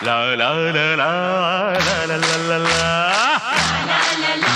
ಲಾ ಲಾ ಲಾ ಲಾ ಲಾ ಲಾ ಲಾ ಲಾ ಲಾ.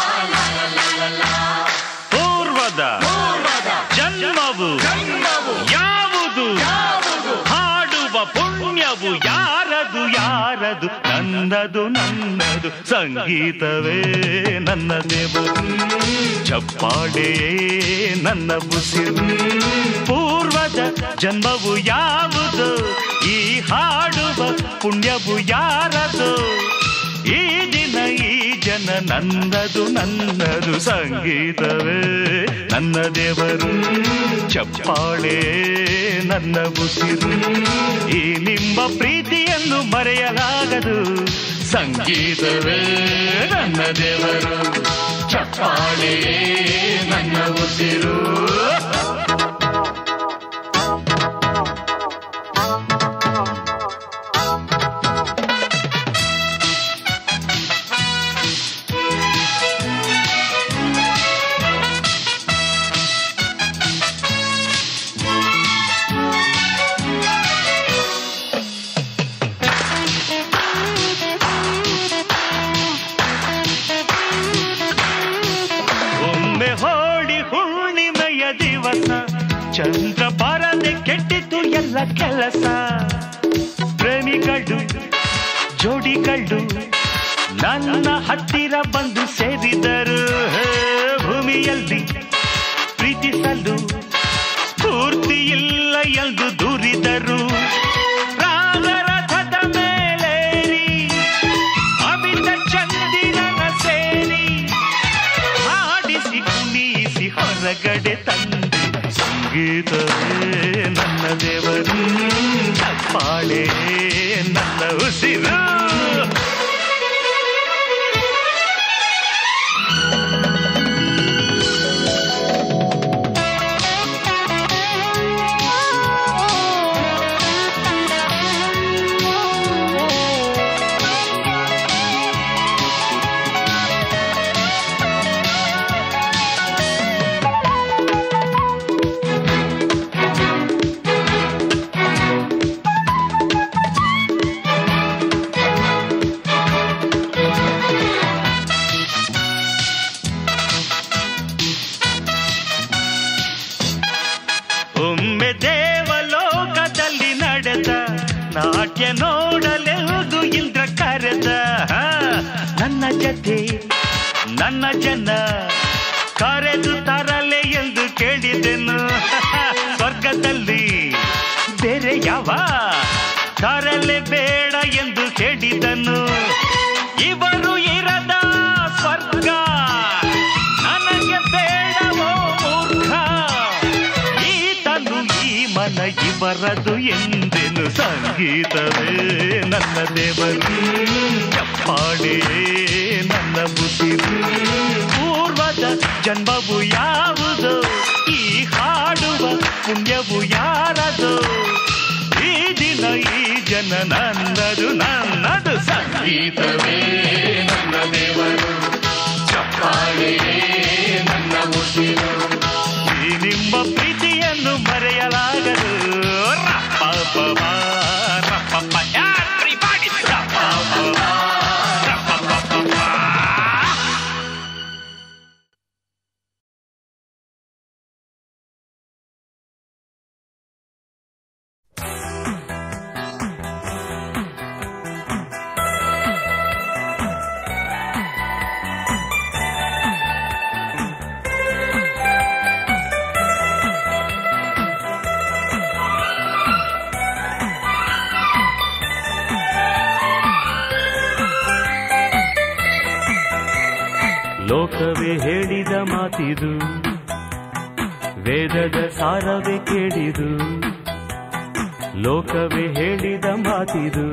ಪೂರ್ವದ ಜನ್ಮವು ಯಾವುದು ಹಾಡುವ ಪುಣ್ಯವು ಯಾರದು ಯಾರದು ನನ್ನದು ನನ್ನದು ಸಂಗೀತವೇ ನನ್ನ ದೇವು ಚಪ್ಪಾಳೆ ನನ್ನ ಉಸಿರು ಪೂರ್ವದ ಜನ್ಮವು ಯಾವುದು ಈ ಹಾಡುವ ಪುಣ್ಯವು ಯಾರದು ಈ ದಿನ ಈ ಜನ ನನ್ನದು ನನ್ನದು ಸಂಗೀತವೇ ನನ್ನ ದೇವರು ಚಪ್ಪಾಳೆ ನನ್ನ ಉಸಿರು ಈ ನಿಮ್ಮ ಪ್ರೀತಿಯನ್ನು ಮರೆಯಲಾಗದು ಸಂಗೀತವೇ ನನ್ನ ದೇವರು ಚಪ್ಪಾಳೆ ನನ್ನ ಉಸಿರು ಒಮ್ಮೆ ಹೋಳಿ ಹುಣ್ಣಿಮೆಯ ದಿವಸ ಚಂದ್ರ ಬರದೆ ಕೆಟ್ಟಿತು ಎಲ್ಲ ಕೆಲಸ ಪ್ರೇಮಿಗಳು ಜೋಡಿಗಳು ನನ್ನ ಹತ್ತಿರ ಬಂದು ಸೇರಿದರು ಹೇ, ಭೂಮಿಯಲ್ಲಿ ಪ್ರೀತಿಸಲು ಪೂರ್ತಿ ಇಲ್ಲ ಎಂದು ದೂರಿದರು ರಾಗರಥದ ಮೇಲೇರಿ ಅಮಿತ ಚಂದಿರನ ಸೇರಿ ಹಾಡಿಸಿ ಕುಣಿಸಿ ಹೊರಗಡೆ ತಂದೆ ಸಂಗೀತವೇ ನನ್ನ ದೇವರು ಚಪ್ಪಾಳೆ ನನ್ನ ಉಸಿರು ಒಮ್ಮೆ ದೇವಲೋಕದಲ್ಲಿ ನಡೆದ ನಾಟ್ಯ ನೋಡಲೆವುದು ಇಂದ್ರ ಕರೆದ ಹಾ, ನನ್ನ ಜತೆ ನನ್ನ ಜನ ಕರೆದು ತರಲೆ ಎಂದು ಕೇಳಿದೆನು ಸ್ವರ್ಗದಲ್ಲಿ ಬೇರೆ ಯಾವ ತರಲೆ ಬೇಡ ಎಂದು ಹೇಳಿದನು ಇವರು ಇರದ ಸ್ವರ್ಗ ನನಗೆ ಬೇಡವೋ ಮೂರ್ಖ ಈತನು ಈ ಮನ ಇವರದು ಎಂದೆನು ಸಂಗೀತವೇ ನನ್ನ ದೇವರು ಚಪ್ಪಾಳೆ ನನ್ನ ಬುದ್ಧಿರು ಪೂರ್ವದ ಜನ್ಮವು ಯಾವುದು ಈ ಹಾಡುವ ಪುಣ್ಯವು ಯಾರದು ಈ ದಿನ ಈ ಜನ ನನ್ನದು ನನ್ನದು ಸಂಗೀತವೇ ನನ್ನ ದೇವರು ಚಪ್ಪಾಳೆ ನನ್ನ ಉಸಿರು ಈ ನಿಮ್ಮ ಪ್ರೀತಿಯನ್ನು ಮರೆಯಲಾಗದು ರಪ್ಪಪಪ, ರಪ್ಪಪ, everybody, ರಪ್ಪಪಪ, ರಪ್ಪಪಪ. ಲೋಕವೇ ಹೇಳಿದ ಮಾತಿದು ವೇದದ ಸಾರವೇ ಕೇಳಿದು ಲೋಕವೇ ಹೇಳಿದ ಮಾತಿದು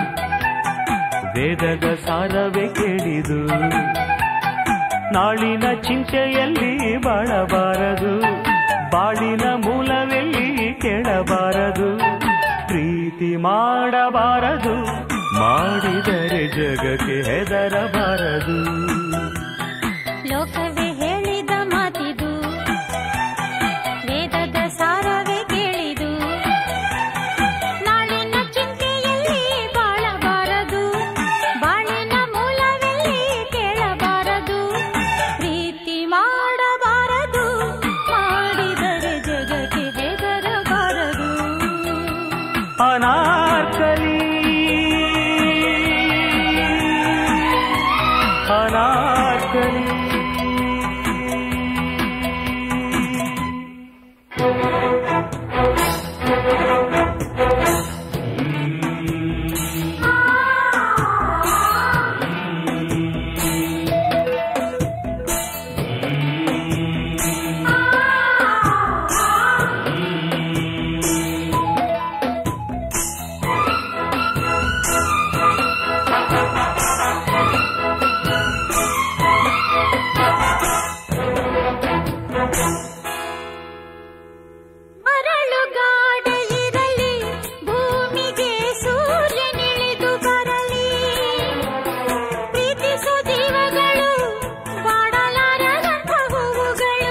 ವೇದದ ಸಾರವೇ ಕೇಳಿದು ನಾಳಿನ ಚಿಂತೆಯಲ್ಲಿ ಬಾಳಬಾರದು ಬಾಳಿನ ಮೂಲವೆಲ್ಲಿ ಕೇಳಬಾರದು ಪ್ರೀತಿ ಮಾಡಬಾರದು ಮಾಡಿದರೆ ಜಗಕ್ಕೆ ಹೆದರಬಾರದು ಲೋಕವೇ ಹೇಳಿದ ಮಾತಿದು ವೇದದ ಸಾರವೇ ಕೇಳಿದು ನಾಳಿನ ಚಿಂತೆಯಲ್ಲಿ ಬಾಳಬಾರದು ಅನಾರ್ಕಲಿ ಅನಾರ್ಕಲಿ ಮರಳುಗಾಡ ಇರಲಿ ಭೂಮಿಗೆ ಸೂರ್ಯನಿಳಿದು ಬರಲಿ ಪ್ರೀತಿಸೋ ಜೀವಗಳು ಬಾಡಲಾರದಂಥ ಹೂವುಗಳು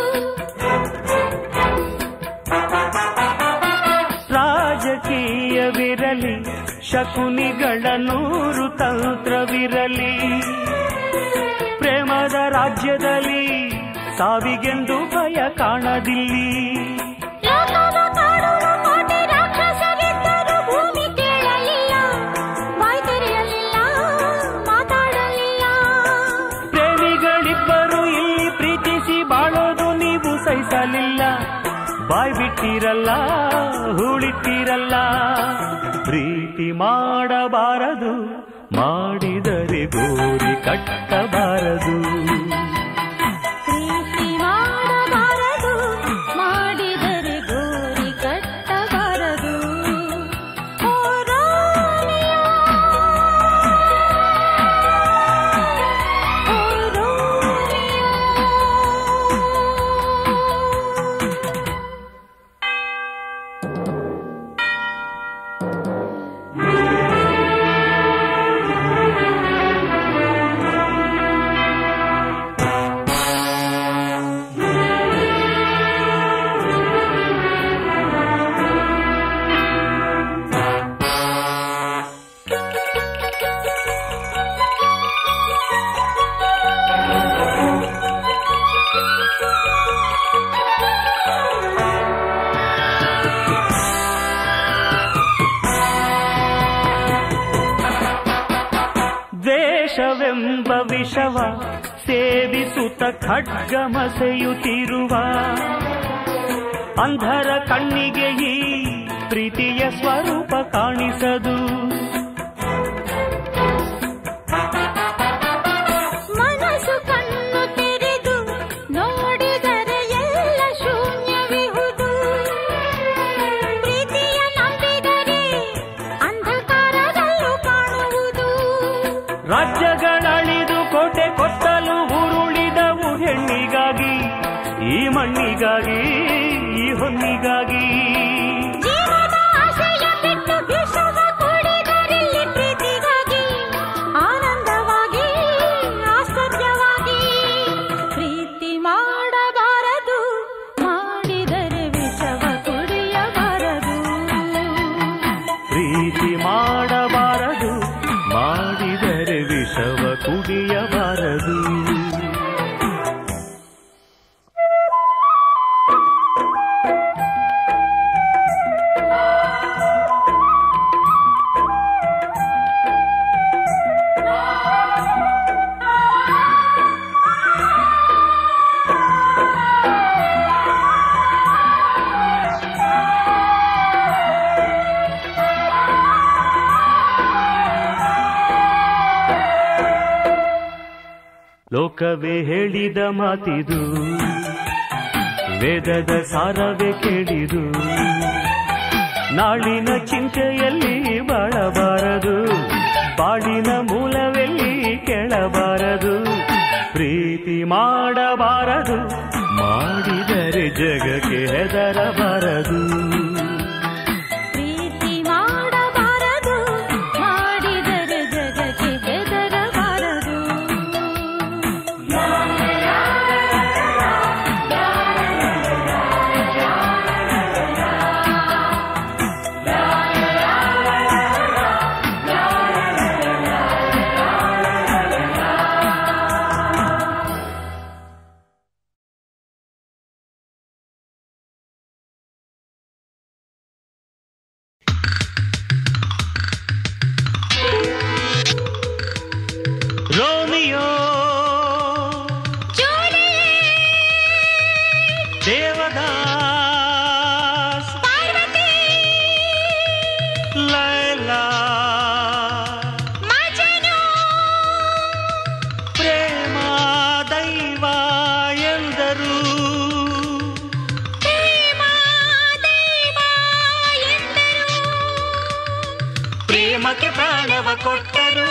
ರಾಜಕೀಯವಿರಲಿ ಶಕುನಿಗಳ ನೂರು ತಂತ್ರವಿರಲಿ ಪ್ರೇಮದ ರಾಜ್ಯದಲ್ಲಿ ಸಾವಿಗೆಂದು ಭಯ ಕಾಣದಿಲ್ಲಿ ಲೋಕವ ಕಾಡುವ ಕೋಟಿ ರಾಕ್ಷಸರಿದ್ದರೂ ಭೂಮಿ ಕೇಳಲಿಲ್ಲ ಬಾಯ್ ತೆರೆಯಲಿಲ್ಲ ಮಾತಾಡಲಿಲ್ಲ ಪ್ರೇಮಿಗಳಿಬ್ಬರು ಇಲ್ಲಿ ಪ್ರೀತಿಸಿ ಬಾಳೋದು ನೀವು ಸಹಿಸಲಿಲ್ಲ ಬಾಯ್ ಬಿಟ್ಟಿರಲ್ಲ ಹೂಳಿಟ್ಟಿರಲ್ಲ ಪ್ರೀತಿ ಮಾಡಬಾರದು ಮಾಡಿದರೆ ಗೋರಿ ಕಟ್ಟಬಾರದು ಪ್ರೀತಿ ಮಾಡಬಾರದು ಮಾಡಿದರೆ ಗೋರಿ ಕಟ್ಟಬಾರದು ಓ ರೋಮಿಯೋ, ಓ ರೋಮಿಯೋ. ದ್ವೇಷವೆಂಬ ವಿಷವ ಸೇವಿಸುತ್ತ ಖಡ್ಗಮಸೆಯುತ್ತಿರುವ ಅಂಧರ ಕಣ್ಣಿಗೆ ಈ ಪ್ರೀತಿಯ ಸ್ವರೂಪ ಕಾಣಿಸದು ಮನಸ್ಸು ಕಣ್ಣು ತೆರೆದು ನೋಡಿದರೆ ಎಲ್ಲ ಶೂನ್ಯವಿಹುದು ಪ್ರೀತಿಯ ನಂಬಿದರೆ ಅಂಧಕಾರದಲ್ಲೂ ಕಾಣುವುದು ರಾಜ್ಯಗಳಳಿದು ಕೋಟೆ ಕೊತ್ತಲು ಉರುಳಿದವು ಹೆಣ್ಣಿಗಾಗಿ ಈ ಮಣ್ಣಿಗಾಗಿ ಈ ಹೊನ್ನಿಗಾಗಿ ಜೀವದ ಆಶಯ ಬಿಟ್ಟು ವಿಷವ ಕುಡಿದರಿಲ್ಲಿ ಪ್ರೀತಿಗಾಗಿ ಆನಂದವಾಗಿ ಆಶ್ಚರ್ಯವಾಗಿ ಪ್ರೀತಿ ಮಾಡಬಾರದು ಮಾಡಿದರೆ ವಿಷವ ಕುಡಿಯಬಾರದು ಪ್ರೀತಿ ಮಾಡಬಾರದು ಮಾಡಿದರೆ ವಿಷವ ಕುಡಿಯಬಾರದು ಲೋಕವೇ ಹೇಳಿದ ಮಾತಿದು ವೇದದ ಸಾರವೇ ಕೇಳಿದು ನಾಳಿನ ಚಿಂತೆಯಲ್ಲಿ ಬಾಳಬಾರದು ಬಾಳಿನ ಮೂಲವೆಲ್ಲಿ ಕೆಳಬಾರದು ಪ್ರೀತಿ ಮಾಡಬಾರದು ಮಾಡಿದರೆ ಜಗಕ್ಕೆ ಹೆದರಬಾರದು ಪ್ರೇಮಕ್ಕೆ ಪ್ರಾಣವ ಕೊಟ್ಟರು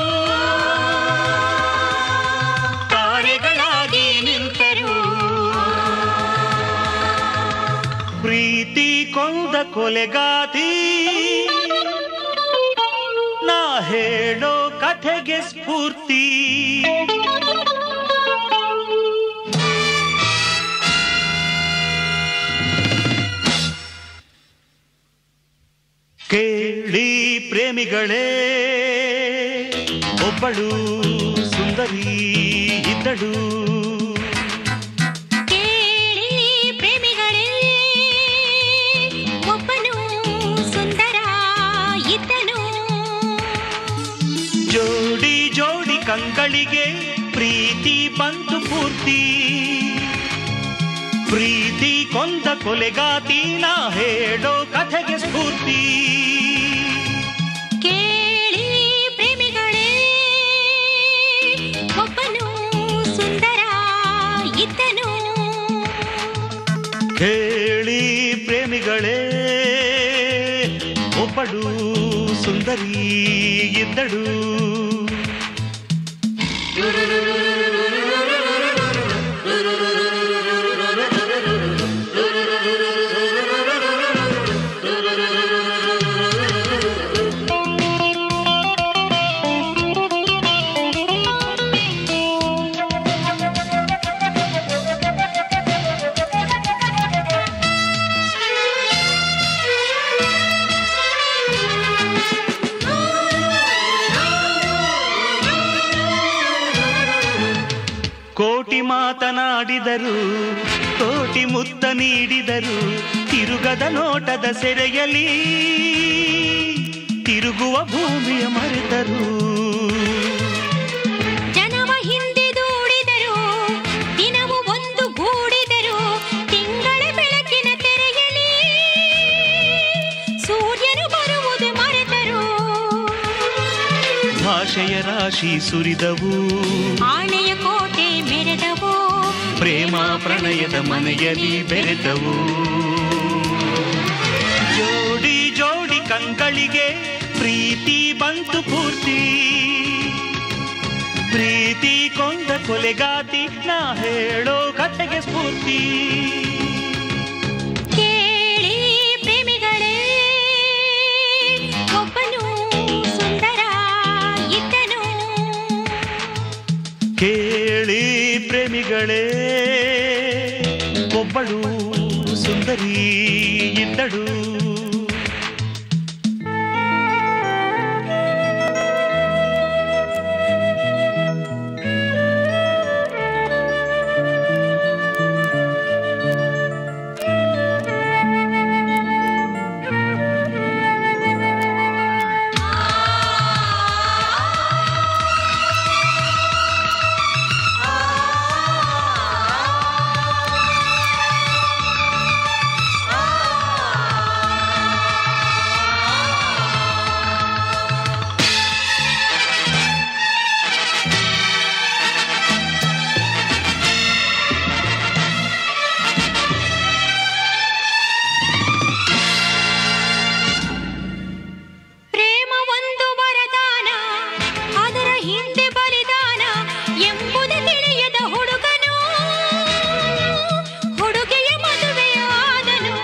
ತಾರೆಗಳಾಗಿ ನಿಂತರು ಪ್ರೀತಿ ಕೊಂದ ಕೊಲೆಗಾತಿ ನಾ ಹೇಳೋ ಕಥೆಗೆ ಸ್ಫೂರ್ತಿ ಕೇಳಿ ಪ್ರೇಮಿಗಳೇ ಒಬ್ಬಳು ಸುಂದರಿ ಇದ್ದಳು ಕೇಳಿ ಪ್ರೇಮಿಗಳೇ ಒಬ್ಬನು ಸುಂದರ ಇದ್ದನು ಜೋಡಿ ಜೋಡಿ ಕಂಗಳಿಗೆ ಪ್ರೀತಿ ಬಂತು ಪೂರ್ತಿ ಪ್ರೀತಿ ಕೊಂದ ಕೊಲೆಗಾತಿ ನಾ ಹೇಳೋ ಕಥೆಗೆ ಸ್ಫೂರ್ತಿ ಕೇಳಿ ಪ್ರೇಮಿಗಳೇ ಒಬ್ಬನು ಸುಂದರ ಇದ್ದನು ಹೇಳಿ ಪ್ರೇಮಿಗಳೇ ಒಬ್ಬಳು ಸುಂದರಿ ಇದ್ದಳು ಕೋಟಿ ಮಾತನಾಡಿದರು ಕೋಟಿ ಮುತ್ತ ನೀಡಿದರು ತಿರುಗದ ನೋಟದ ಸೆರೆಯಲಿ ತಿರುಗುವ ಭೂಮಿಯ ಮರೆತರು ಜನವ ಹಿಂದೆ ದೂಡಿದರು ದಿನವು ಒಂದು ಗೂಡಿದರು ತಿಂಗಳ ಬೆಳಕಿನ ತೆರೆಯಲಿ ಸೂರ್ಯನು ಬರುವುದು ಮರೆತರು ಭಾಷೆಯ ರಾಶಿ ಸುರಿದವು ಆಣೆಯ ಕೋಟೆ ಮೆರೆದವು ಪ್ರೇಮ ಪ್ರಣಯದ ಮನೆಯಲ್ಲಿ ಬೆರೆತವು ಜೋಡಿ ಜೋಡಿ ಕಂಗಳಿಗೆ ಪ್ರೀತಿ ಬಂತು ಪೂರ್ತಿ ಪ್ರೀತಿ ಕೊಂದ ಕೊಲೆಗಾತಿ ನಾ ಹೇಳೋ ಕಥೆಗೆ ಸ್ಫೂರ್ತಿ ಕೇಳಿ ಪ್ರೇಮಿಗಳೇ ಒಬ್ಬನು ಸುಂದರ ಇದ್ದನು ಕೇಳಿ ಪ್ರೇಮಿಗಳೇ ಒಬ್ಬಳು ಸುಂದರಿ ಇದ್ದಳು ಪ್ರೇಮ ಒಂದು ವರದಾನ ಅದರ ಹಿಂದೆ ಬಲಿದಾನ ಎಂಬುದು ತಿಳಿಯದ ಹುಡುಗನು ಹುಡುಗಿಯ ಮದುವೆಯಾದನು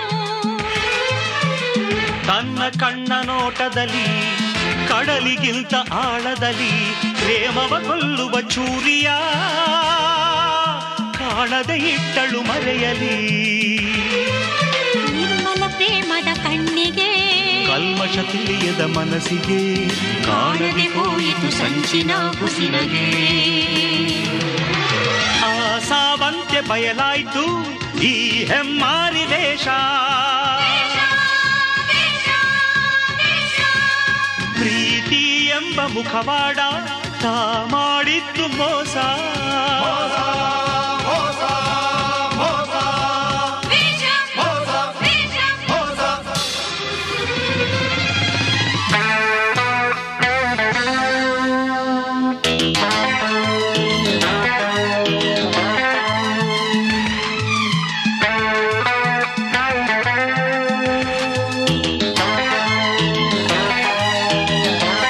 ತನ್ನ ಕಣ್ಣ ನೋಟದಲ್ಲಿ ಕಡಲಿಗಿಂತ ಆಳದಲ್ಲಿ ಪ್ರೇಮವ ಕೊಲ್ಲುವ ಚೂರಿಯ ಕಾಣದೆ ಇಟ್ಟಳು ಮರೆಯಲಿ ನಿರ್ಮಲ ಪ್ರೇಮದ ಕಣ್ಣಿಗೆ ಕಲ್ಮಶ ತಿಳಿಯದ ಮನಸ್ಸಿಗೆ ಕಾಣದೆ ಹೋಯಿತು ಸಂಚಿನ ಕುಸಿನಗೆ ಆ ಸಾವಂತ್ಯ ಬಯಲಾಯ್ತು ಈ ಹೆಮ್ಮಾರಿ ವೇಷ ಪ್ರೀತಿ ಎಂಬ ಮುಖವಾಡ ತಾ ಮಾಡಿದ್ದು ಮೋಸ ಆ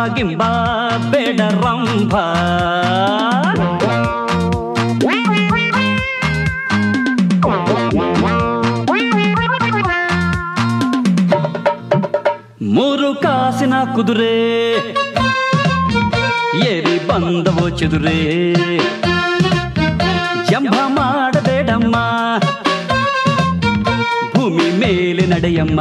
ಗಿಂಬ ಬೇಡ ರಂಭ ಮೂರು ಕಾಸಿನ ಕುದುರೆ ಏರಿ ಬಂದವೋ ಚದುರೆ ಜಂಭ ಮಾಡಬೇಡಮ್ಮ ಭೂಮಿ ಮೇಲೆ ನಡೆಯಮ್ಮ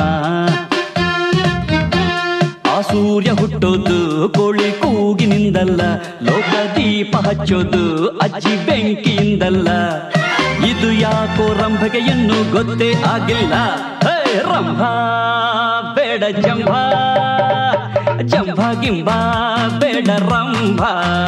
ಆ ಸೂರ್ಯ ಹುಟ್ಟೋದು ಕೋಳಿ ಕೂಗಿನಿಂದಲ್ಲ ಲೋಕ ದೀಪ ಹಚ್ಚೋದು ಅಜ್ಜಿ ಬೆಂಕಿಯಿಂದಲ್ಲ ಇದು ಯಾಕೋ ರಂಭಗೆ ಇನ್ನೂ ಗೊತ್ತೇ ಆಗಿಲ್ಲ ಹೇ ರಂಭ ಬೇಡ ಜಂಭ ಜಂಭ ಗಿಂಬ ಬೇಡ ರಂಭ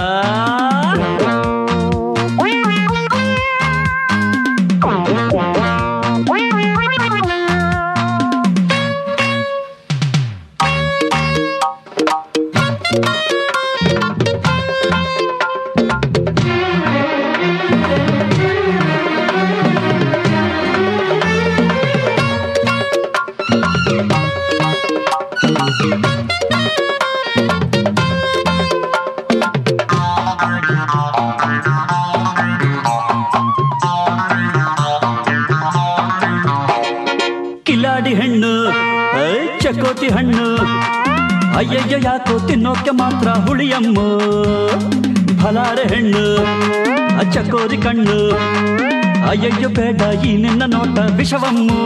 ಕಿಲಾಡಿ ಹೆಣ್ಣು ಐ, ಚಕೋತಿ ಹಣ್ಣು ಅಯ್ಯಯ್ಯ ಯಾಕೋ ತಿನ್ನೋಕೆ ಮಾತ್ರ ಹುಳಿಯಮ್ಮ ಫಲಾರೆ ಹೆಣ್ಣು ಆ ಚಕೋರಿ ಕಣ್ಣು ಅಯ್ಯಯ್ಯೋ ಬೇಡ ಈ ನಿನ್ನ ನೋಟ ವಿಷವಮ್ಮು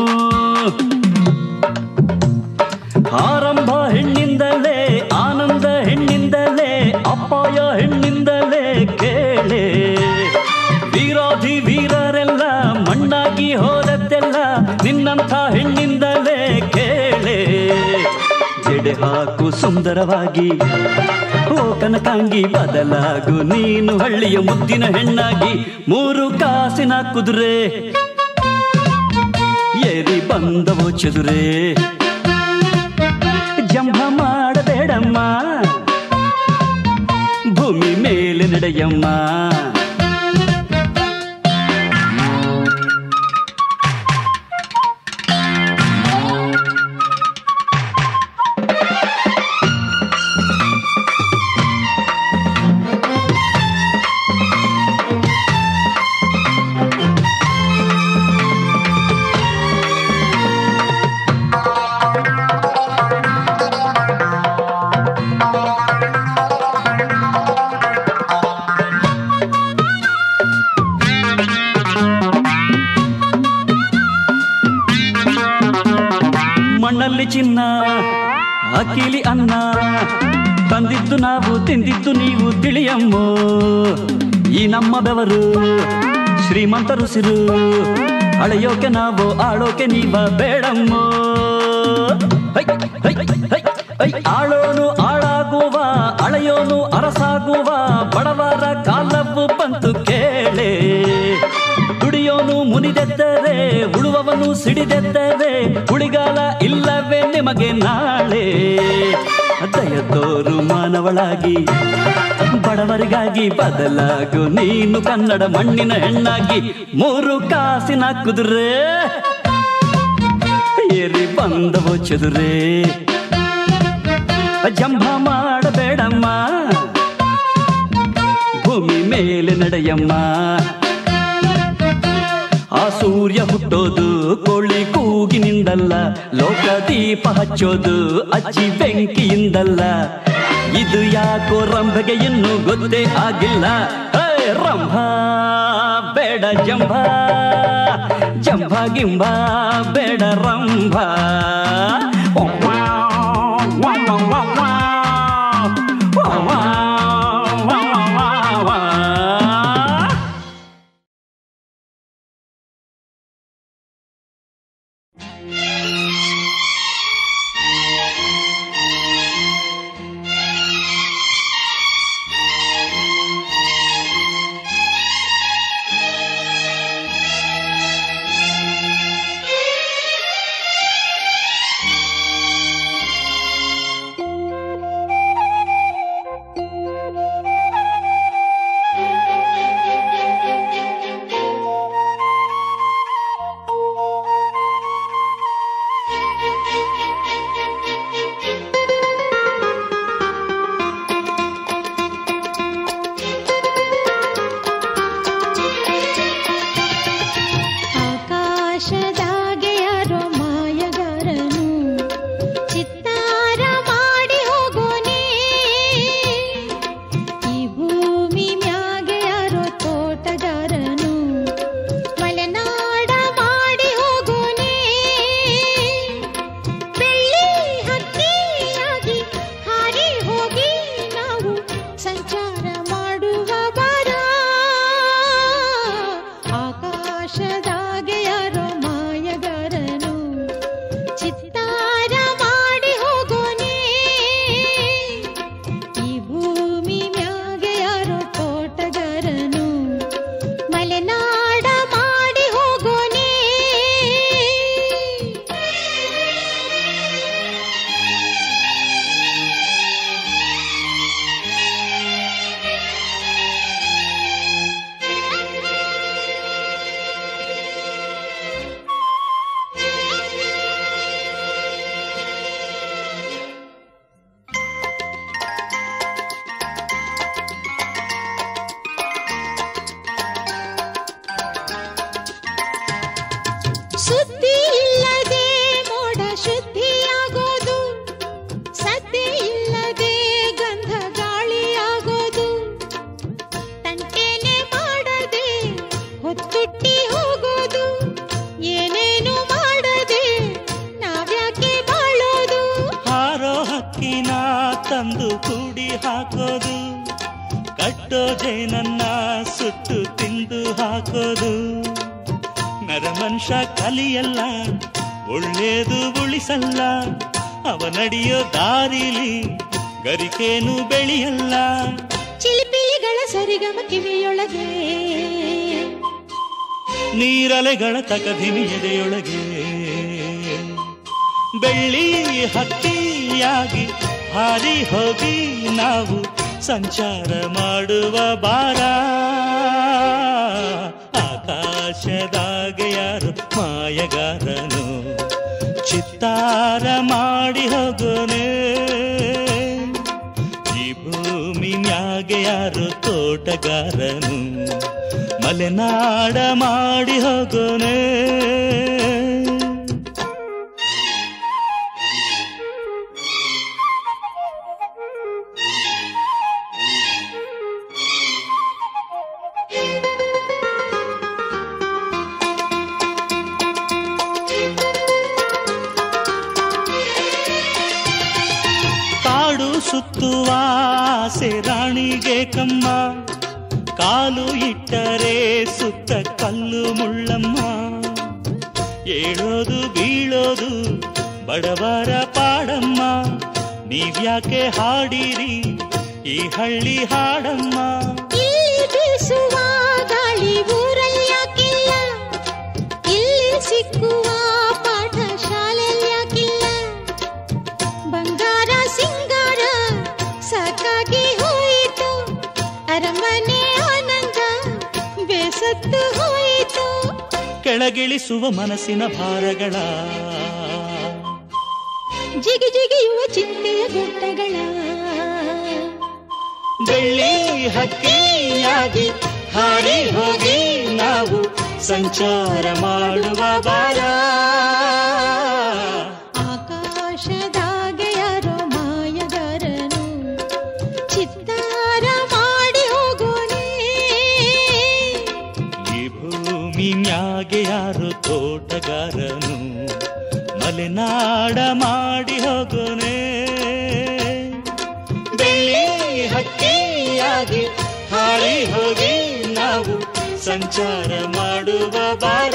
ಆರಂಭ ಹೆಣ್ಣಿಂದಲೇ ಆನಂದ ಹೆಣ್ಣಿಂದಲೇ ಅಪಾಯ ಹೆಣ್ಣಿಂದಲೇ ಕೇಳೆ ವೀರಾಧಿ ವೀರರೆಲ್ಲ ಮಣ್ಣಾಗಿ ಹೋದದ್ದೆಲ್ಲ ನಿನ್ನಂಥ ಹೆಣ್ಣಿಂದಲೇ ಕೇಳೆ ಜಡೆ ಹಾಕು ಸುಂದರವಾಗಿ ಓ ಕನಕಾಂಗಿ ಬದಲಾಗು ನೀನು ಹಳ್ಳಿಯ ಮುದ್ದಿನ ಹೆಣ್ಣಾಗಿ ಮೂರು ಕಾಸಿನ ಕುದುರೆ ಏರಿ ಬಂದವೋ ಚದುರೆ ಜಂಭ ಮಾಡಬೇಡಮ್ಮ ಭೂಮಿ ಮೇಲೆ ನಡೆಯಮ್ಮ ಮಣ್ಣಲ್ಲಿ ಚಿನ್ನ ಅಕ್ಕಿಲಿ ಅನ್ನ ತಂದಿದ್ದು ನಾವು ತಿಂದಿದ್ದು ನೀವು ತಿಳಿಯಮ್ಮ ಈ ನಮ್ಮ ಬೆವರು ಶ್ರೀಮಂತರು ಸಿರು ಅಳೆಯೋಕೆ ನಾವು ಆಳೋಕೆ ನೀವ ಬೇಡಮ್ಮ ಹೈ, ಹೈ, ಹೈ, ಹೈ. ಆಳೋನು ಆಳಾಗುವ ಅಳೆಯೋನು ಅರಸಾಗುವ ಬಡವರ ಕಾಲವು ಬಂತು ಕೇಳೆ ದುಡಿಯೋನು ಮುನಿದೆದ್ದರೆ ಉಳುವವನು ಸಿಡಿದೆದ್ದರೆ ಉಳಿಗಾಲ ಇಲ್ಲವೇ ನಿಮಗೆ ನಾಳೆ ದಯ ತೋರು ಮಾನವಳಾಗಿ ಬಡವರಿಗಾಗಿ ಬದಲಾಗು ನೀನು ಕನ್ನಡ ಮಣ್ಣಿನ ಹೆಣ್ಣಾಗಿ ಮೂರು ಕಾಸಿನ ಕುದುರೆ ಏರಿ ಬಂದವು ಚದುರೆ ಜಂಭ ಮಾಡಬೇಡಮ್ಮ ಭೂಮಿ ಮೇಲೆ ನಡೆಯಮ್ಮ ಆ ಸೂರ್ಯ ಹುಟ್ಟೋದು ಕೋಳಿ ಕೂಗಿನಿಂದಲ್ಲ ಲೋಕ ದೀಪ ಹಚ್ಚೋದು ಅಜ್ಜಿ ಬೆಂಕಿಯಿಂದಲ್ಲ ಇದು ಯಾಕೋ ರಂಭಗೆ ಇನ್ನೂ ಗೊತ್ತೇ ಆಗಿಲ್ಲ ಹೇ ರಂಭ ಬೇಡ ಜಂಭ ಜಂಭ ಗಿಂಬ ಬೇಡ ರಂಭ Thank you. ಹಾಕೋದು ಕಟ್ಟೋ ಜೇನನ್ನ ಸುಟ್ಟು ತಿಂದು ಹಾಕೋದು ನರಮನುಷ್ಯ ಕಲಿಯಲ್ಲ ಒಳ್ಳೇದು ಉಳಿಸಲ್ಲ ಅವ ನಡೆಯೋ ದಾರಿಲಿ ಗರಿಕೇನು ಬೆಳೆಯಲ್ಲ ಚಿಲಿಪಿಲಿಗಳ ಸರಿಗಮ ಕಿವಿಯೊಳಗೆ ನೀರಲೆಗಳ ತಕಧಿಮಿ ಎದೆಯೊಳಗೆ ಬೆಳ್ಳಿ ಹತ್ತಿಯಾಗಿ ಹಾರಿ ಹೋಗಿ ನಾವು ಸಂಚಾರ ಮಾಡುವ ಬಾರ ಆಕಾಶದಾಗೆ ಯಾರು ಮಾಯಗಾರನು ಚಿತ್ತಾರ ಮಾಡಿ ಹೋಗೋನೆ ಈ ಭೂಮಿ ಮ್ಯಾಗೆ ಯಾರು ತೋಟಗಾರನು ಮಲೆನಾಡ ಮಾಡಿ ಹೋಗೋನೆ ಕಾಡು ಸುತ್ತುವ ಆಸೆ ರಾಣಿಗೆ ಕಮ್ಮ ಕಾಲು ಇಟ್ಟರೆ ಸುತ್ತ ಕಲ್ಲು ಮುಳ್ಳಮ್ಮ ಏಳೋದು ಬೀಳೋದು ಬಡವರ ಪಾಡಮ್ಮ ನೀವ್ಯಾಕೆ ಹಾಡಿರಿ ಈ ಹಳ್ಳಿ ಹಾಡಮ್ಮ ಇಲ್ಲಿ ಬೀಸುವ ಗಾಳಿ ಊರಲ್ಲಿ ಯಾಕಿಲ್ಲ ಇಲ್ಲಿ ಸಿಕ್ಕುವ ಪಾಠ ಶಾಲೆಯಲ್ಲಿ ಯಾಕಿಲ್ಲ ಬಂಗಾರ ಸಿಂಗಾರ ಸಾಕಾಗಿ ಹೋಯಿತು ಅರಮನೆ ಆನಂದ ಬೇಸತ್ತು ಹೋಯಿತು ಕೆಳಗಿಳಿಸುವ ಮನಸ್ಸಿನ ಭಾರಗಳ ಜಿಗಿ ಜಿಗಿಯುವ ಚಿಂತೆಯ ಗುಡ್ಡಗಳ ಬೆಳ್ಳಿ ಹಕ್ಕಿಯಾಗಿ ಹಾರಿ ಹೋಗಿ ನಾವು ಸಂಚಾರ ಮಾಡುವ ಬಾರ ಆಕಾಶದಾಗೆ ಯಾರೋ ಮಾಯಗಾರನು ಚಿತ್ತಾರ ಮಾಡಿ ಹೋಗೋನೆ ಈ ಭೂಮಿ ಮ್ಯಾಗೆ ಯಾರು ತೋಟಗಾರನು ಮಲೆನಾಡ ಮಾಡಿ ಹೋಗೋನೆ ಬೆಳ್ಳಿ ಹಕ್ಕಿಯಾಗಿ ಹಾರಿ ಹೋಗಿ ನಾವು ಸಂಚಾರ ಮಾಡುವ ಬಾರ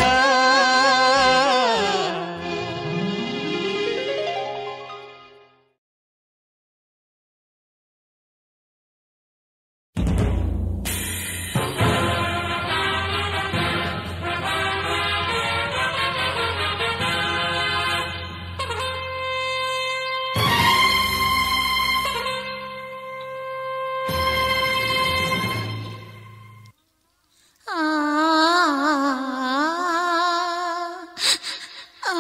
ಆ ಆ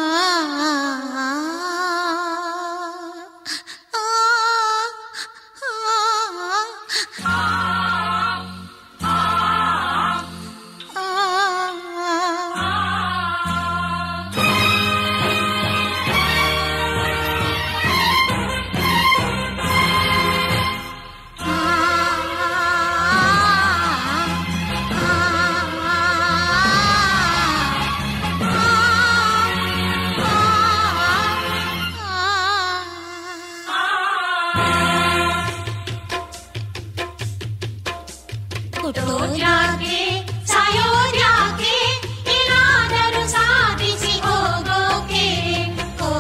ಹುಟ್ಟೋದ್ಯಾಕೆ ಸಾಯೋದ್ಯಾಕೆ ಏನಾದರೂ ಸಾಧಿಸಿ ಹೋಗೋಕೆ ಓ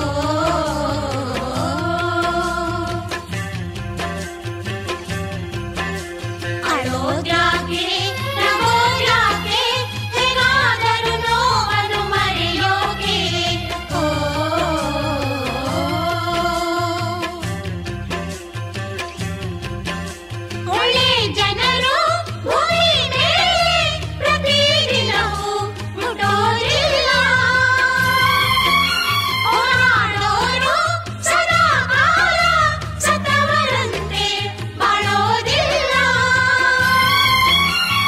ಅಳೋದ್ಯಾಕೆ ನಗೋದ್ಯಾಕೆ ಹೇಗಾದರೂ ನೋವನ್ನು ಮರೆಯೋಕೆ ಓ ಒಳ್ಳೆ ಜನರು ಭೂಮಿ ಮೇಲೆ ಪ್ರತಿದಿನವೂ ಮುಟ್ಟೋರಿಲ್ಲ ಹೋರಾಡೋರು ಸದಾ ಕಾಲ ಸತ್ತವರಂತೆ ಬಾಳೋದಿಲ್ಲ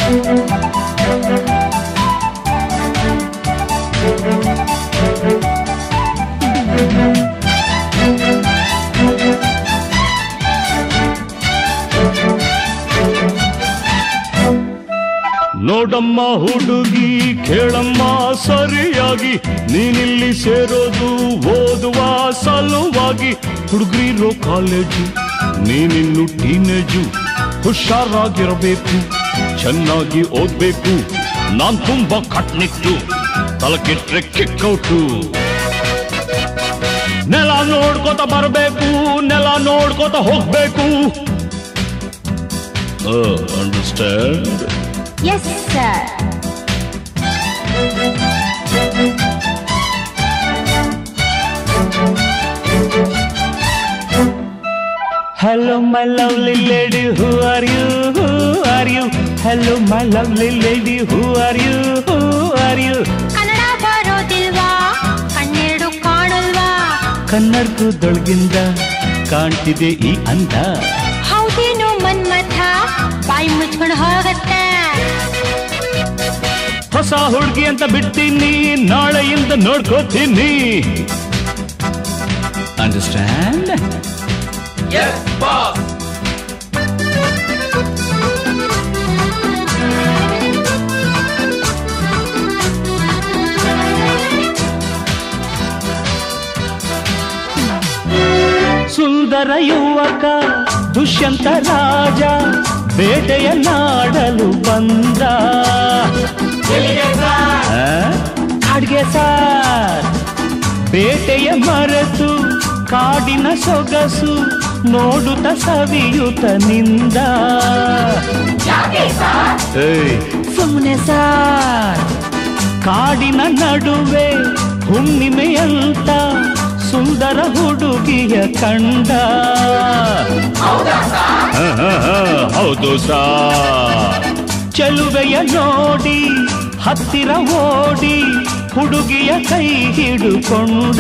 ನೋಡಮ್ಮ ಹುಡುಗಿ ಕೇಳಮ್ಮ ಸರಿಯಾಗಿ ನೀನಿಲ್ಲಿ ಸೇರೋದು ಓದುವ ಸಲುವಾಗಿ ಹುಡುಗರಿರೋ ಕಾಲೇಜು ನೀನಿನ್ನು ಟೀನೇಜು ಹುಷಾರಾಗಿರಬೇಕು ಚೆನ್ನಾಗಿ ಓದ್ಬೇಕು ನಾನ್ ತುಂಬಾ ಕಟ್ನಿಟ್ಟು ತಲಕೆಟ್ರೆ ಕಿಕ್ಕೌಟು ನೆಲ ನೋಡ್ಕೋತ ಬರಬೇಕು ನೆಲ ನೋಡ್ಕೋತ ಹೋಗ್ಬೇಕು understand yes sir Hello, my lovely lady, who are you? Who are you? Hello, my lovely lady, who are you? Who are you? Kannada ಬರೋದಿಲ್ವಾ ಕಣ್ಣೆರಡು ಕಾಣಲ್ವಾ ಕನ್ನಡದೊಳಗಿಂದ ಕಾಣ್ತಿದೆ ಈ ಅಂದ ಹೌದೇನು ಮನ್ಮಥ ಬಾಯಿ ಮುಚ್ಕೊಂಡು ಹೋಗತ್ತೆ ಹೊಸ ಹುಡುಗಿ ಅಂತ ಬಿಡ್ತೀನಿ ನಾಳೆಯಿಂದ ನೋಡ್ಕೋತೀನಿ ಅಂಡರ್ಸ್ಟ್ಯಾಂಡ್ ಸುಂದರ ಯುವಕ ದುಷ್ಯಂತ ರಾಜ ಬೇಟೆಯ ನಾಡಲು ಬಂದ ಆ? ಕಾಡ್ಗೆ ಸಾರ್ ಬೇಟೆಯ ಮರೆತು ಕಾಡಿನ ಸೊಗಸು ನೋಡುತ್ತ ಸವಿಯುತ ನಿಂದ ಏಯ್, ಸುಮ್ನೆ ಸಾರ್ ಕಾಡಿನ ನಡುವೆ ಹುಣ್ಣಿಮೆಯಂತ ಸುಂದರ ಹುಡುಗಿಯ ಕಂಡ ಹ, ಹ, ಹ, ಹೌದು ಸಾ ಚೆಲುವೆಯ ನೋಡಿ ಹತ್ತಿರ ಓಡಿ ಹುಡುಗಿಯ ಕೈ ಹಿಡುಕೊಂಡ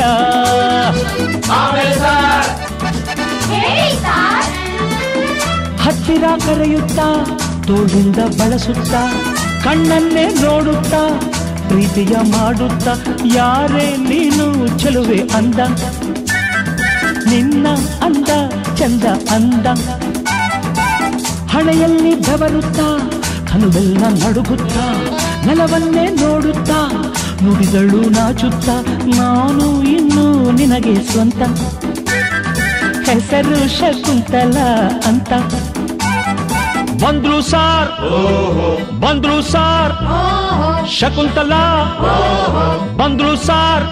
ಹತ್ತಿರ ಕರೆಯುತ್ತಾ ತೋಳಿಂದ ಬಳಸುತ್ತಾ ಕಣ್ಣನ್ನೇ ನೋಡುತ್ತಾ ಪ್ರೀತಿಯ ಮಾಡುತ್ತಾ ಯಾರೇ ನೀನು ಚೆಲುವೆ ಅಂದ ನಿನ್ನ ಅಂದ ಚಂದ ಅಂದ ಹಣೆಯಲ್ಲಿ ಬೆವರುತ್ತಾ ಕನುವೆಲ್ಲ ನಡುಗುತ್ತಾ ನೆಲವನ್ನೇ ನೋಡುತ್ತಾ ನುಡಿದಳು ನಾಚುತ್ತಾ ನಾನು ಇನ್ನು ನಿನಗೆ ಸ್ವಂತ ಹೆಸರು ಶಕುಂತಲ ಅಂತ ಬಂದ್ರು ಸಾರ್ ಬಂದ್ರು ಸಾರ್ ಶಕುಂತಲಾ ಬಂದ್ರು ಸಾರ್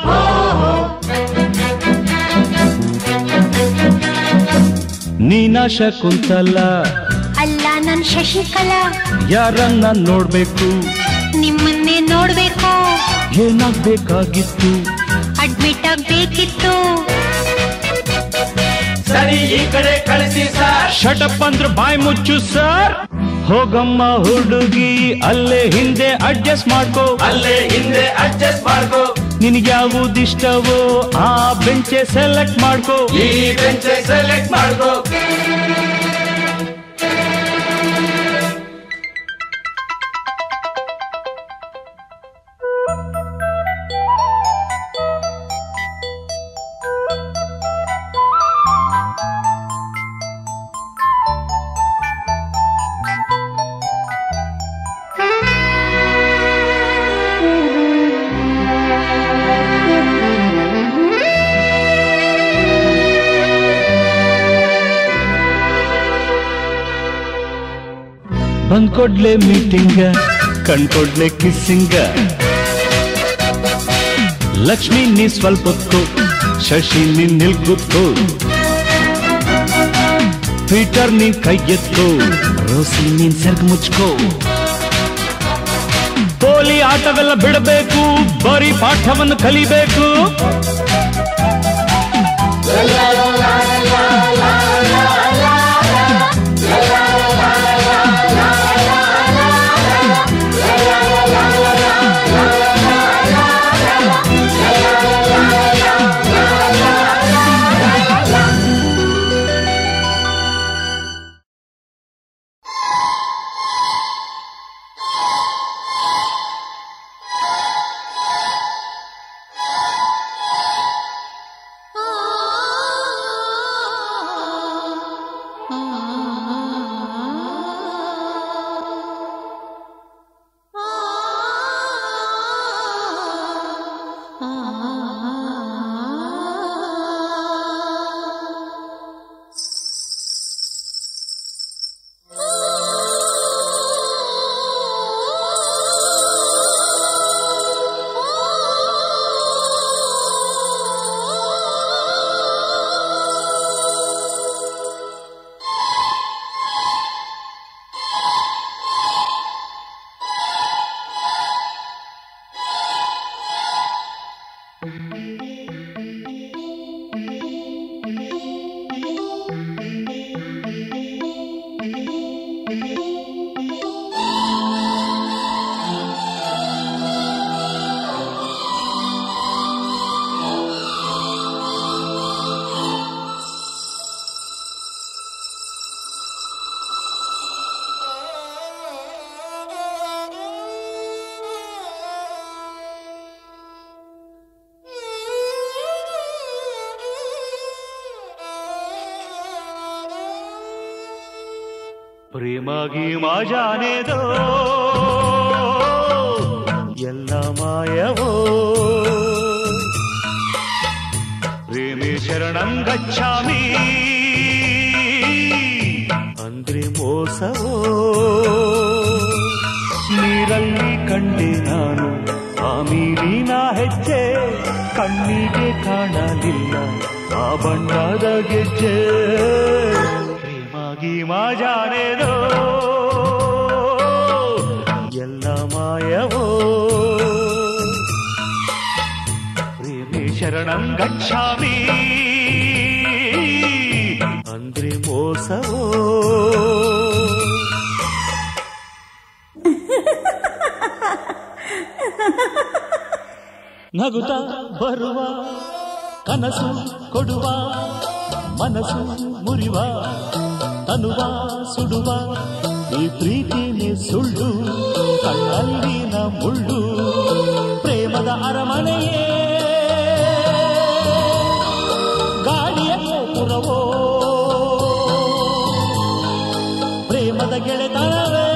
ನೀನ ಶಕುಂತಲ ಅಲ್ಲ ನನ್ ಶಶಿಕಲಾ ಯಾರನ್ನ ನೋಡ್ಬೇಕು ನಿಮ್ಮನ್ನೇ ನೋಡ್ಬೇಕು ಏನಾಗ್ಬೇಕಾಗಿತ್ತು ಅಡ್ಮಿಟ್ ಆಗ್ಬೇಕಿತ್ತು ಶಟಪ್ ಅಂದ್ರೆ ಬಾಯ್ ಮುಚ್ಚು ಸರ್ ಹೋಗಮ್ಮ ಹುಡುಗಿ ಅಲ್ಲೇ ಹಿಂದೆ ಅಡ್ಜಸ್ಟ್ ಮಾಡ್ಕೋ ಅಲ್ಲೇ ಹಿಂದೆ ಅಡ್ಜಸ್ಟ್ ಮಾಡ್ಕೋ ನಿನಗೆ ಯಾವುದಿಷ್ಟವೋ ಆ ಬೆಂಚೆ ಸೆಲೆಕ್ಟ್ ಮಾಡ್ಕೋ ಈ ಬೆಂಚ್ ಸೆಲೆಕ್ಟ್ ಮಾಡ್ಕೋ ಬಂದ್ಕೊಡ್ಲೆ ಮೀಟಿಂಗ ಕಣ್ಕೊಡ್ಲೆ ಕಿಸ್ಸಿಂಗ ಲಕ್ಷ್ಮಿ ನೀ ಸ್ವಲ್ಪ ಹೊತ್ತು ಶಶಿ ನೀನ್ ನಿಲ್ಗುತ್ತು ಪೀಟರ್ ನೀನ್ ಕೈ ಎತ್ಕೋ ರೋಸಿ ನೀನ್ ಸರ್ಗ್ ಮುಚ್ಕೋ ಪೋಲಿ ಆಟವೆಲ್ಲ ಬಿಡಬೇಕು ಬರೀ ಪಾಠವನ್ನು ಕಲಿಬೇಕು ಪ್ರೇಮಾಗಿ ಮಾಜಾನೇದೋ ಎಲ್ಲ ಮಾಯವೋ ಪ್ರೇಮಿ ಶರಣಂ ಗಚ್ಚಾಮಿ ಅಂದ್ರೆ ಮೋಸವೋ ನೀರಲ್ಲಿ ಕಂಡೆ ನಾನು ಆ ಮೀರಿನ ಹೆಜ್ಜೆ ಕಣ್ಣಿಗೆ ಕಾಣಲಿಲ್ಲ ಆ ಬಣ್ಣದ ಗೆಜ್ಜೆ ಪ್ರೇಮಾಗಿ ಮಾಜಾನೇದೋ ಎಲ್ಲ ಮಾಯವೋ ಪ್ರೇಮಿ ಶರಣಂ ಗಚ್ಚಾಮಿ ಅಂದ್ರೆ ಮೋಸವೋ ನಗುತ್ತ ಬರುವ ಕನಸು ಕೊಡುವ ಮನಸ್ಸು ಮುರಿವ ತನುವ ಸುಡುವ ಈ ಪ್ರೀತಿನೇ ಸುಳ್ಳು ಕಣ್ಣಲ್ಲಿನ ಮುಳ್ಳು ಪ್ರೇಮದ ಅರಮನೆಯೇ ಗಾಳಿಯ ಗೋಪುರವೋ ಪ್ರೇಮದ ಗೆಳೆತನವೇ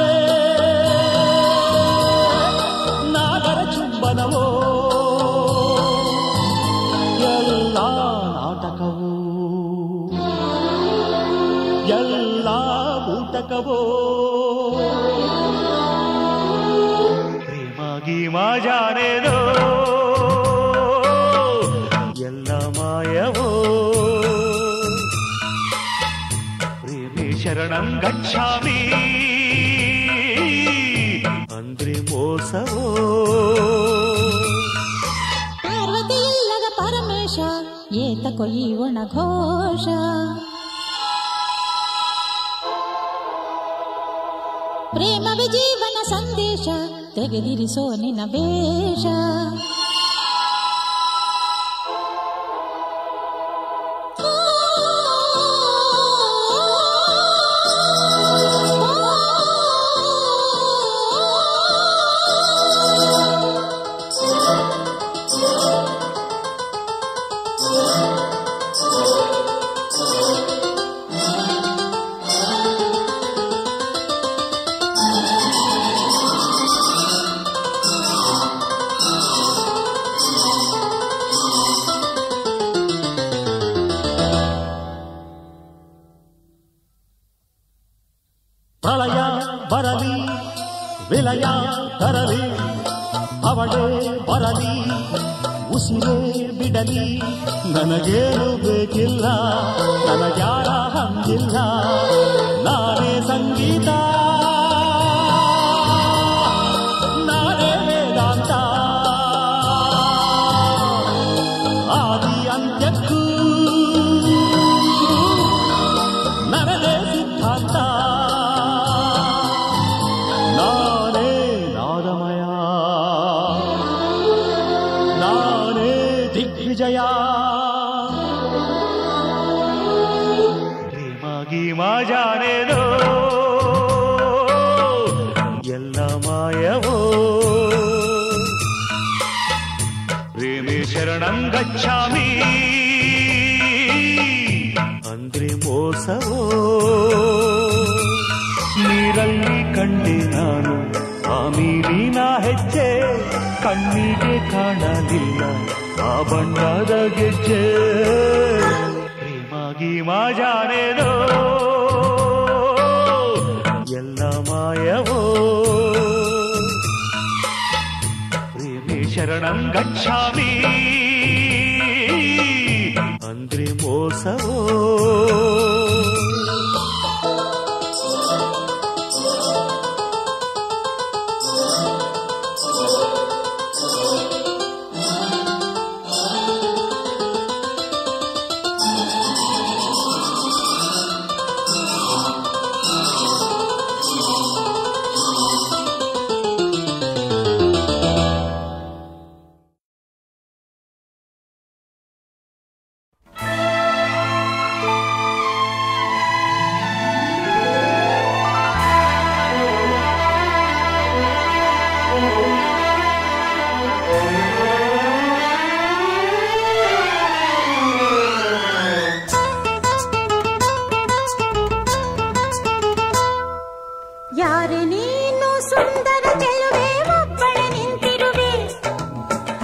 ನಾಗರ ಚುಂಬನವೋ ಎಲ್ಲ ನಾಟಕವೋ ಎಲ್ಲ ಊಟಕವೋ ಪ್ರೇಮಾಗಿ ಮಾಜಾನೇದೋ ಎಲ್ಲ ಮಾಯವೋ ಪ್ರೇಮಿ ಶರಣಂ ಗಚ್ಚಾಮಿ ಅಂದ್ರೆ ಮೋಸವೋ ಪಾರ್ವತಿ ಇಲ್ಲದ ಪರಮೇಶ ಏತ ಕೊಯ್ಯೋಣ ಘೋಷ ಪ್ರೇಮವೇ ಜೀವನ ಸಂದೇಶ ತೆಗೆದಿರಿಸೋ ನಿನ್ನ ವೇಷ ಪ್ರಳಯ ಬರಲಿ ವಿಲಯ ತರಲಿ ಅವಳೇ ಬರಲಿ ಉಸಿರೇ ಬಿಡಲಿ ನನಗೇನು ಬೇಕಿಲ್ಲ ನನಗ್ಯಾರ ಹಂಗಿಲ್ಲ ನಾನೇ ಸಂಗೀತ ನಾನೇ ವೇದಾಂತ ಆದಿ ಅಂತ್ಯಕ್ಕೂ ನರದೇ ಸಿದ್ಧಾಂತ ನಾನೇ ನಾದಮಯ ನಾನೇ ದಿಗ್ವಿಜಯ ಪ್ರೇಮಾಗಿ ಮಾಜಾನೇನೋ ಎಲ್ಲ ಮಾಯವೋ ಪ್ರೇಮಿ ಶರಣಂ ಗಚ್ಚಾಮಿ ಅಂದ್ರೆ ಮೋಸವೋ ನೀರಲ್ಲಿ ಕಂಡೆ ನಾನು ಆ ಮೀರಿನ ಹೆಜ್ಜೆ ಕಣ್ಣಿಗೆ ಕಾಣಲಿಲ್ಲ ಆ ಬಣ್ಣದ ಗೆಜ್ಜೆ ಪ್ರೇಮಾಗಿ ಮಾಜಾನೇನೋ ಎಲ್ಲ ಮಾಯವೋ ಪ್ರೇಮಿ ಶರಣಂ ಗಚ್ಚಾಮಿ ಅಂದ್ರೆ ಮೋಸವೋ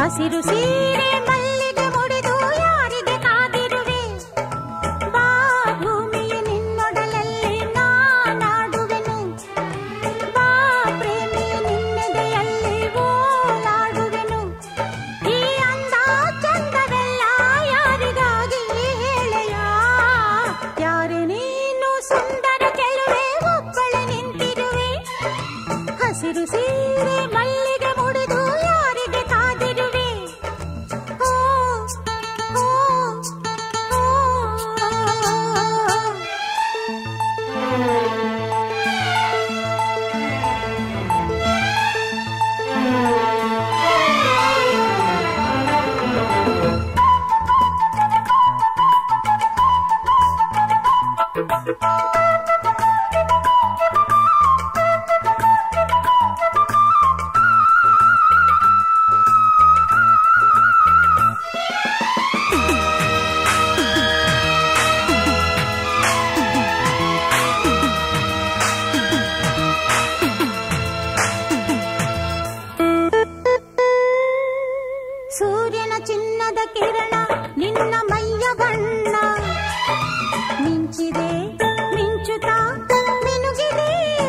ಹಸಿರು ಸೀರೆ ಮಲ್ಲಿಗೆ ಮುಡಿದು ಯಾರಿಗೆ ಕಾದಿರುವೆ ಬಾ ಭೂಮಿಯ ನಿನ್ನೊಡಲಲ್ಲಿ ನಾನಾಡುವೆನು ಬಾ ಪ್ರೇಮಿ ನಿನ್ನೆದೆಯಲ್ಲಿ ಓಲಾಡುವೆನು ಈ ಅಂದ ಚಂದವೆಲ್ಲ ಯಾರಿಗಾಗಿ ಹೇಳೆಯ ಯಾರೇ ನೀನು ಸುಂದರ ಚೆಲುವೆ ಒಬ್ಬಳೆ ನಿಂತಿರುವೆ ಹಸಿರು ಸೀರೆ ಮಲ್ಲಿಗೆ ಮುಡಿದು ಯಾರಿಗೆ ಕಾದಿರುವೆ ಓ ಓ ಓ ಸೂರ್ಯನ ಚಿನ್ನದ ಕಿರಣ ನಿನ್ನ ಮೈಯ ಬಣ್ಣ ಮಿಂಚಿದೆ ಮಿಂಚುತ್ತ ಮಿನುಗಿದೆ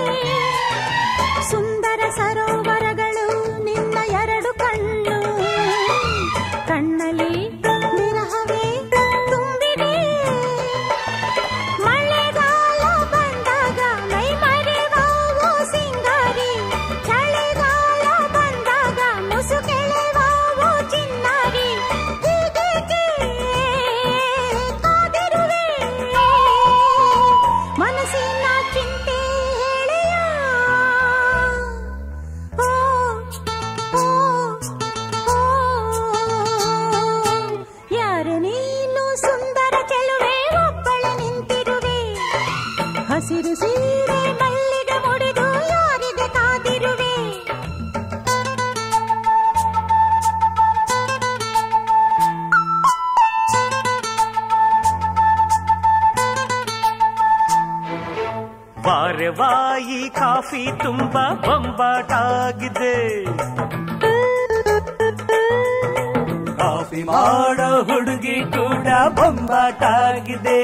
ಸುಂದರ ಸರೋವರಗಳು ನಿನ್ನ ಎರಡು ಕಣ್ಣು ಕಣ್ಣಲ್ಲಿ ವಿರಹವೇ ತುಂಬಿದೆ ಮಳೆಗಾಲ ಬಂದಾಗ ಮೈ ಮರೆವಾವು ಸಿಂಗಾರಿ ಚಳಿಗಾಲ ಬಂದಾಗ ಮುಸುಕೆಳೆವಾವು ಚಿನ್ನಾರಿ ಹೀಗೇಕೆ ಕಾದಿರುವೆ ಮನಸ್ಸಿನ ಚಿಂತೆ ಹೇಳೆಯ ಓ ಓ ಓ ಯಾರ ನೀನು ಸುಂದರ ಚೆಲುವೆ ಒಬ್ಬಳೆ ನಿಂತಿರುವೆ ಹಸಿರು ಸೀರೆ ಮಲ್ಲಿಗೆ ಮುಡಿದು ಯಾರಿಗೆ ಕಾದಿರುವೆ ವಾರೆ ವಾಯಿ ಕಾಫಿ ತುಂಬಾ ಬೊಂಬಾಟಾಗಿದೆ ಕಾಫಿ ಮಾಡೋ ಹುಡುಗಿ ಕೂಡ ಬೊಂಬಾಟಾಗಿದೆ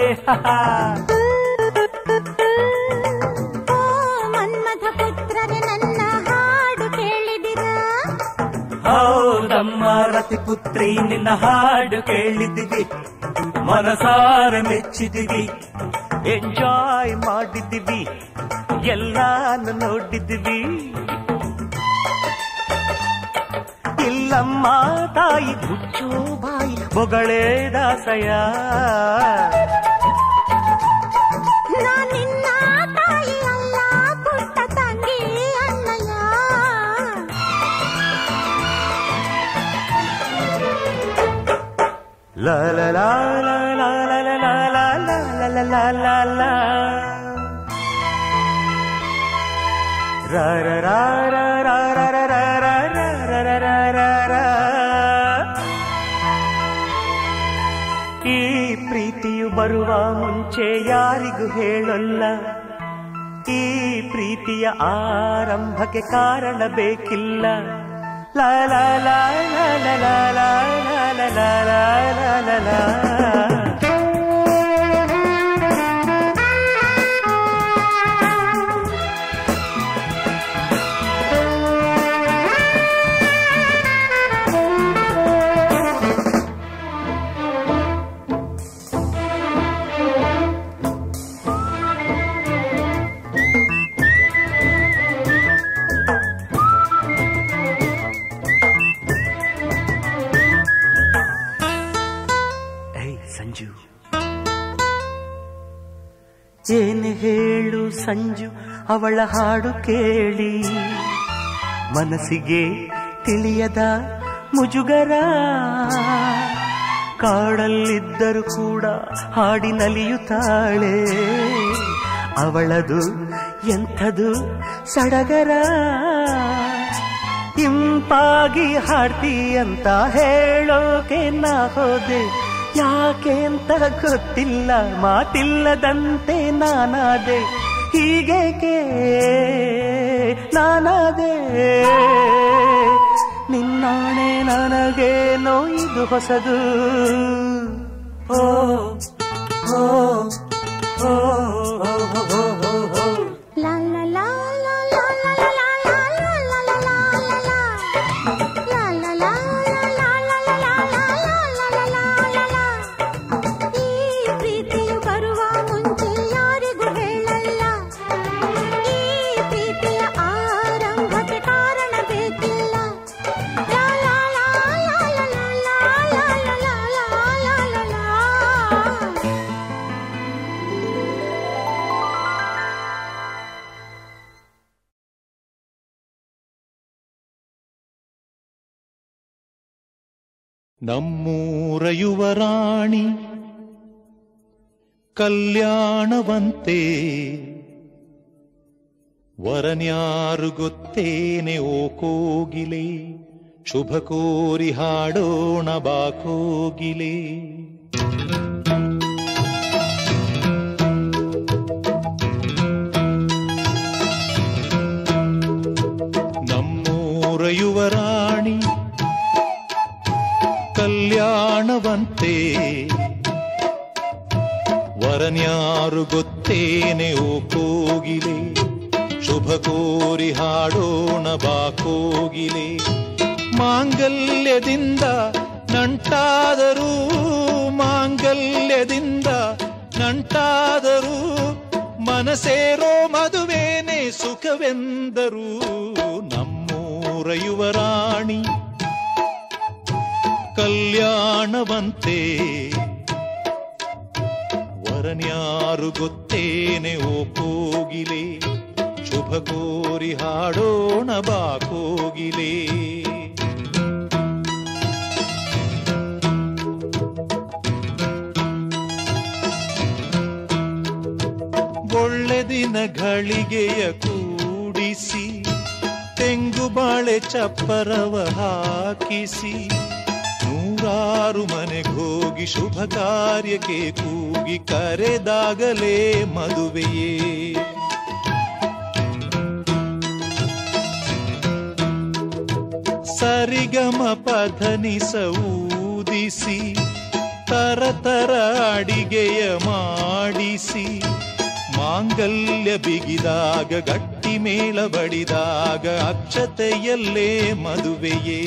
ಓ ಮನ್ಮಥ ಪುತ್ರರೇ ನನ್ನ ಹಾಡು ಕೇಳಿದಿರ ಹೌದಮ್ಮ ರತಿ ಪುತ್ರಿ ನಿನ್ನ ಹಾಡು ಕೇಳಿದ್ದೀವಿ ಮನಸಾರ ಮೆಚ್ಚಿದ್ದೀವಿ ಎಂಜಾಯ್ ಮಾಡಿದ್ದೀವಿ ಎಲ್ಲಾನು ನೋಡಿದ್ದೀವಿ ಇಲ್ಲಮ್ಮ ತಾಯಿ ಮುಚ್ಚೋ ಬಾಯಿ ಬೊಗಳೇ ದಾಸಯ ನಾ ನಿನ್ನ ತಾಯಿ ಅಲ್ಲ ಪುಟ್ಟ ತಂಗಿ ಅಣ್ಣಯ್ಯ La la la la la la la la la la la la la la Ra ra ra ra ra ra ra ra ra ra ra ra ra ra ಈ ಪ್ರೀತಿಯು ಬರುವ ಮುಂಚೆ ಯಾರಿಗೂ ಹೇಳಲ್ಲ ಈ ಪ್ರೀತಿಯ ಆರಂಭಕ್ಕೆ ಕಾರಣ ಬೇಕಿಲ್ಲ ಲಾ ಲಾ ಲಾ ಲಾ ಲಾ ಲಾ ಲಾ ಲಾ ಲಾ ಲಾ ಲಾ ಲಾ ಲಾ ಏಯ್ ಸಂಜು ಏನು ಹೇಳು ಸಂಜು ಅವಳ ಹಾಡು ಕೇಳಿ ಮನಸ್ಸಿಗೆ ತಿಳಿಯದ ಮುಜುಗರ ಕಾಡಲ್ಲಿದ್ದರೂ ಕೂಡ ಹಾಡಿ ನಲಿಯುತ್ತಾಳೆ ಅವಳದು ಎಂಥದು ಸಡಗರ ಇಂಪಾಗಿ ಹಾಡ್ತಿ ಅಂತ ಹೇಳೋಕೆ ನಾ ಹೋದೆ ಯಾಕೆ ಅಂತ ಗೊತ್ತಿಲ್ಲ ಮಾತಿಲ್ಲದಂತೆ ನಾನಾದೆ ಹೀಗೇಕೆ ನಾನಾದೆ ನಿನ್ನಾಣೆ ನನಗೇನೋ ಇದು ಹೊಸದು ಓ ಓ ಓ ಓ, ಓ, ಓ, ಓ. La la la la la la la la la la la la la la. La la la la la la la la la la la la la. ಈ ಪ್ರೀತಿಯು ಬರುವ ಮುಂಚೆ ಯಾರಿಗೂ ಹೇಳಲ್ಲ ಈ ಪ್ರೀತಿಯ ಆರಂಭಕ್ಕೆ ಕಾರಣ ಬೇಕಿಲ್ಲ ಲಾ ಲಾ ಲಾ ಲಾ ಲಾ ಲಾ ಲಾ ಲಾ ಲಾ ಲಾ ಲಾ ಲಾ. ನಮ್ಮೂರ ಯುವರಾಣಿ ಕಲ್ಯಾಣವಂತೆ ವರನ್ಯಾರು ಗೊತ್ತೇನೆ ಓ ಕೋಗಿಲೆ ಶುಭ ಕೋರಿ ಹಾಡೋಣ ಬಾ ಕೋಗಿಲೆ ನಮ್ಮೂರ ಯುವರಾಣಿ ಕಲ್ಯಾಣವಂತೆ ವರನ್ಯಾರು ಗೊತ್ತೇನೆ ಓ ಕೋಗಿಲೆ ಶುಭ ಕೋರಿ ಹಾಡೋಣ ಬಾ ಕೋಗಿಲೆ ಮಾಂಗಲ್ಯದಿಂದ ನಂಟಾದರೂ ಮಾಂಗಲ್ಯದಿಂದ ನಂಟಾದರೂ ಮನಸೇರೋ ಮದುವೇನೆ ಸುಖವೆಂದರು ನಮ್ಮೂರ ಯುವರಾಣಿ ಕಲ್ಯಾಣವಂತೆ ವರನ್ಯಾರು ಗೊತ್ತೇನೆ ಓ ಕೋಗಿಲೆ ಶುಭ ಕೋರಿ ಹಾಡೋಣ ಬಾ ಕೋಗಿಲೆ ಒಳ್ಳೆ ದಿನ ಘಳಿಗೆಯ ಕೂಡಿಸಿ ತೆಂಗು ಬಾಳೆ ಚಪ್ಪರವ ಹಾಕಿಸಿ ನೂರಾರು ಮನೆಗೋಗಿ ಶುಭ ಕಾರ್ಯಕ್ಕೆ ಕೂಗಿ ಕರೆದಾಗಲೇ ಮದುವೆಯೇ ಸರಿಗಮ ಪಧನಿಸ ಊದಿಸಿ ತರತರ ಅಡಿಗೆಯ ಮಾಡಿಸಿ ಮಾಂಗಲ್ಯ ಬಿಗಿದಾಗ ಗಟ್ಟಿ ಮೇಳ ಬಡಿದಾಗ ಅಕ್ಷತೆಯಲ್ಲೇ ಮದುವೆಯೇ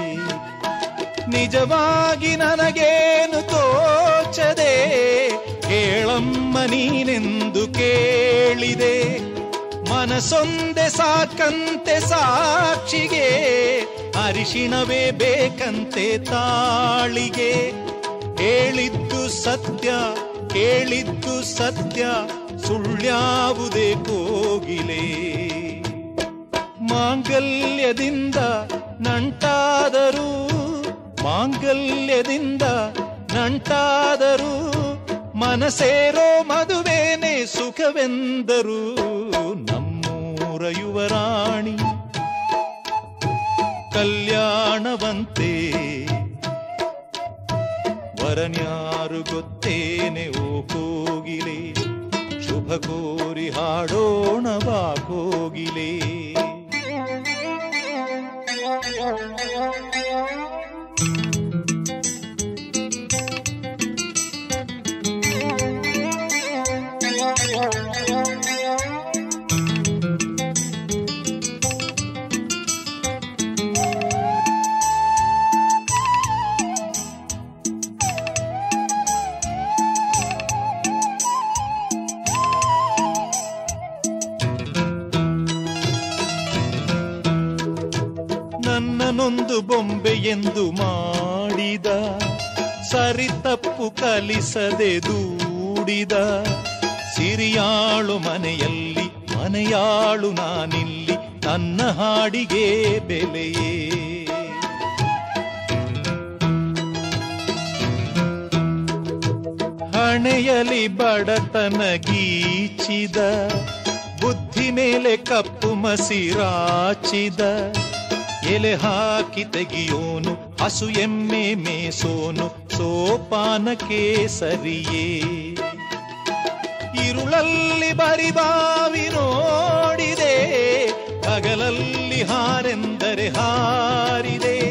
ನಿಜವಾಗಿ ನನಗೇನು ತೋಚದೆ ಕೇಳಮ್ಮ ನೀನೆಂದು ಕೇಳಿದೆ ಮನಸೊಂದೆ ಸಾಕಂತೆ ಸಾಕ್ಷಿಗೆ ಅರಿಶಿಣವೇ ಬೇಕಂತೆ ತಾಳಿಗೆ ಹೇಳಿದ್ದು ಸತ್ಯ ಕೇಳಿದ್ದು ಸತ್ಯ ಸುಳ್ಳ್ಯಾವುದೇ ಕೋಗಿಲೆ ಮಾಂಗಲ್ಯದಿಂದ ನಂಟಾದರೂ ಮಾಂಗಲ್ಯದಿಂದ ನಂಟಾದರೂ ಮನಸೇರೋ ಮದುವೇನೆ ಸುಖವೆಂದರು ನಮ್ಮೂರ ಯುವರಾಣಿ ಕಲ್ಯಾಣವಂತೆ ವರನ್ಯಾರು ಗೊತ್ತೇನೆ ಓ ಕೋಗಿಲೆ ಶುಭ ಕೋರಿ ಹಾಡೋಣ ಬಾ ಕೋಗಿಲೆ ನನ್ನನೊಂದು ಬೊಂಬೆ ಎಂದು ಮಾಡಿದ ಸರಿ ತಪ್ಪು ಕಲಿಸದೆ ದೂಡಿದ ಸಿರಿಯಾಳು ಮನೆಯಲ್ಲಿ ಮನೆಯಾಳು ನಾನಿಲ್ಲಿ ನನ್ನ ಹಾಡಿಗೆ ಬೆಲೆಯೇ ಹಣೆಯಲಿ ಬಡತನ ಗೀಚಿದ ಬುದ್ಧಿ ಮೇಲೆ ಕಪ್ಪು ಮಸಿರಾಚಿದ ಎಲೆ ಹಾಕಿ ತೆಗಿಯೋನು ಹಸು ಎಮ್ಮೆ ಮೇಸೋನು ಸೋಪಾನಕ್ಕೆ ಸರಿಯೇ ಇರುಳಲ್ಲಿ ಬರಿಬಾವಿ ನೋಡಿದೆ ಹಗಲಲ್ಲಿ ಹಾರೆಂದರೆ ಹಾರಿದೆ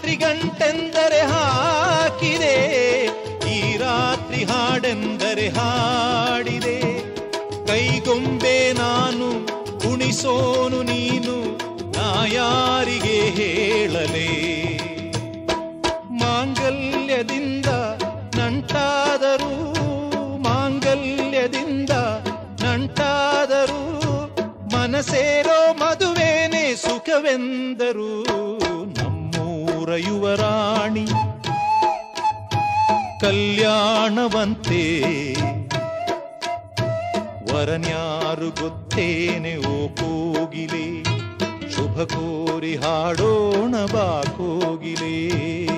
ರಾತ್ರಿ ಗಂಟೆಂದರೆ ಹಾಕಿದೆ ಈ ರಾತ್ರಿ ಹಾಡೆಂದರೆ ಹಾಡಿದೆ ಕೈಗೊಂಬೆ ನಾನು ಕುಣಿಸೋನು ನೀನು ನಾ ಯಾರಿಗೆ ಹೇಳಲೇ ಮಾಂಗಲ್ಯದಿಂದ ನಂಟಾದರೂ ಮಾಂಗಲ್ಯದಿಂದ ನಂಟಾದರೂ ಮನಸೇರೋ ಮದುವೇನೆ ಸುಖವೆಂದರು ನಮ್ಮೂರ ಯುವರಾಣಿ ಕಲ್ಯಾಣವಂತೆ ವರನ್ಯಾರು ಗೊತ್ತೇನೆ ಓ ಕೋಗಿಲೆ ಶುಭ ಕೋರಿ ಹಾಡೋಣ ಬಾ ಕೋಗಿಲೇ